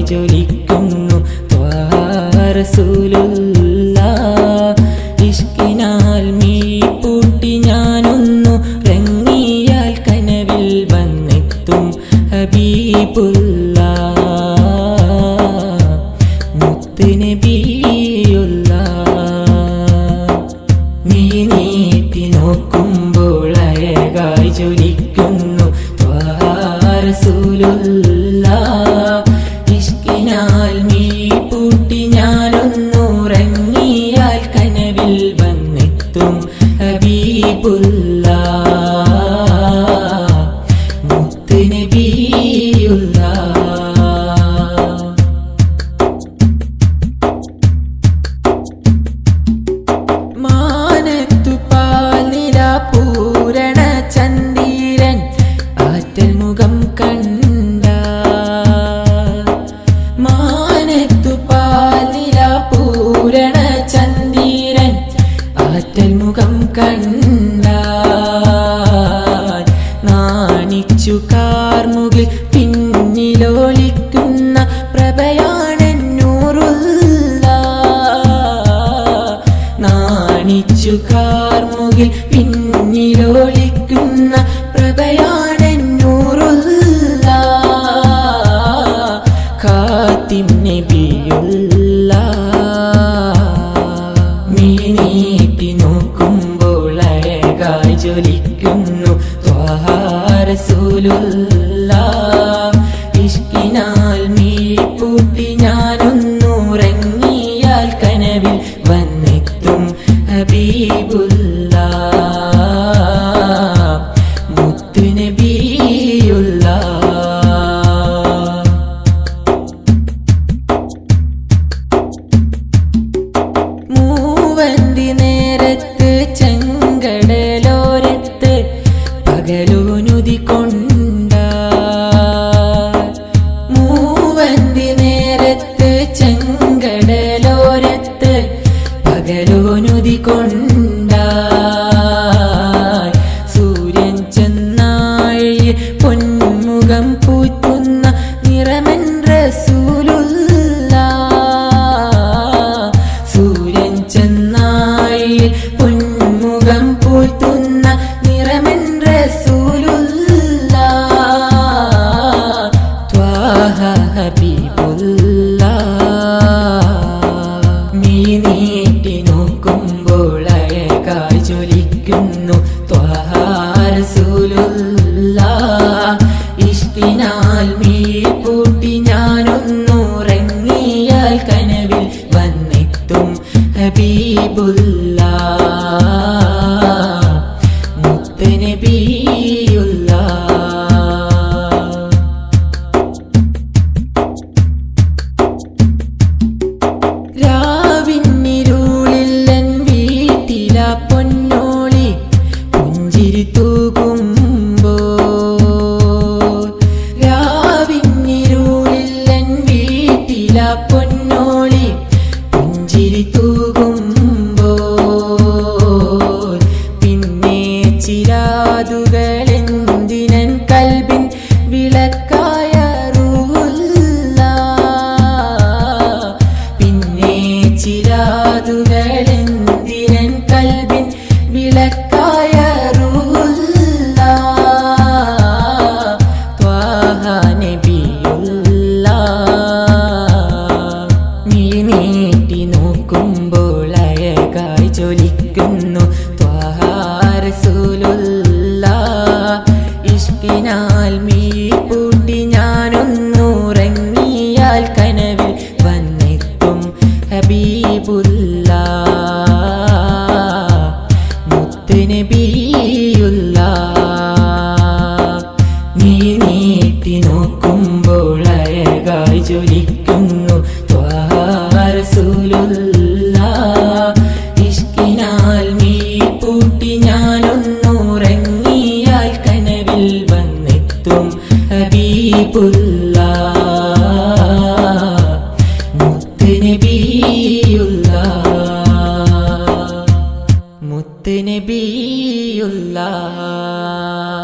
ജ്വലിക്കുന്നു ത്വാരസൂലുള്ള ഇഷ്കിനാൽ me പൂട്ടി ഞാനൊന്നു റങ്ങിയാൽ കനവിൽ വന്നെത്തും ഹബീബുള്ള മുത്ത് നബിയുള്ള നീ നീട്ടി നോക്കുമ്പോൾ അഴകായി ജ്വലിക്കുന്നു ത്വാരസൂലുള്ള ഇഷ്കിനാൽ മീ പൂട്ടി ഞാനൊന്നുറങ്ങിയാൽ കനവിൽ വന്നെത്തും ഹബീബുള്ള മുത്ത് നബിയുള്ള മാനത്തു പാലില പൂരണ ചന്ദിരൻ ആറ്റൽ മുഖം കണ്ട മാനത്തു പാലില പൂരണ ചന്ദിരൻ ആറ്റൽ മുഖം കണ്ട നാണിച്ചു കാർമുകിൽ പിന്നിലോളിക്കുന്ന പ്രഭയാണെന്നൂറുള്ള നാണിച്ചു കാർമുകിൽ പിന്നിലോളിക്കുന്ന പ്രഭയാണെന്നൂറുള്ള കാത്തിം നബിയുള്ള നീ നീട്ടി നോക്കുമ്പോൾ അഴകായി ജ്വലിക്കുന്നു ത്വാരസൂലുള്ള ഇഷ്കിനാൽ മീ പൂട്ടി ഞാനൊന്നുറങ്ങിയാൽ കനവിൽ വന്നെത്തും ഹബീബുള്ള മുത്തു നബിയുള്ള മൂവന്തി നേരത്ത് ചെങ്കടലോരത്ത് പകലൂനുതി കൊണ്ട മൂവന്തി നേരത്ത് ചെങ്കടലോരത്ത് പകലൂനുതി കൊണ്ട സൂര്യൻ ചെന്നാഴി പൊന്മുഖം പൂത്തുന്ന നിറമൻ റസൂലുള്ള സൂര്യൻ ചെന്നായി പൊന്മുഖം പൂത്തുന്ന നിറമൻ റസൂലുള്ള ത്വാഹ ഹബീബുള്ള നീ നീട്ടി നോക്കുമ്പോൾ അഴകായി ജ്വലിക്കുന്നു ത്വാഹ റസൂലുള്ള ഇഷ്ടിനാൽ മീ പൂട്ടി ഞാനൊന്നുറങ്ങിയാൽ കനവിൽ വന്നെത്തും ഹബീബുള്ള മുത്ത് നബിയുള്ള രാവിന്നിരുളില്ലൻ വീട്ടില പൊന്നോളി പുഞ്ചിരി തൂകുമ്പോ രാവിന്നിരുളില്ലൻ വീട്ടില പൊന്നോളി പുഞ്ചിരി തൂകുമ്പോ പിന്നെ ചിരാതുകളെന്തിനൻ കൽബിൻ വിളക്കായ റൂല്ല പിന്നെ ചിരാതുകളെന്തിനൻ കൽബിൻ വിളക്കായ റൂല്ല ത്വാഹ നബിയുള്ള നീ നീട്ടി നോക്കുമ്പോൾ അഴകായി ജ്വലിക്കുന്നു ത്വാഹാരസൂലുള്ള ഇഷ്കിനാൽ മീ പൂട്ടി ഞാനൊന്നുറങ്ങിയാൽ കനവിൽ വന്നെത്തും ഹബീബുള്ള മുത്ത് നബിയുള്ള നീ നീട്ടി നോക്കുമ്പോൾ അഴകായി ജ്വലിക്കുന്നു ത്വാരസൂലുള്ള ഇഷ്കിനാൽ മീ പൂട്ടി ഞാനൊന്നുറങ്ങിയാൽ കനവിൽ വന്നെത്തും ഹബീബുള്ള മുത്ത് നബിയുള്ള മുത്ത് നബിയുള്ള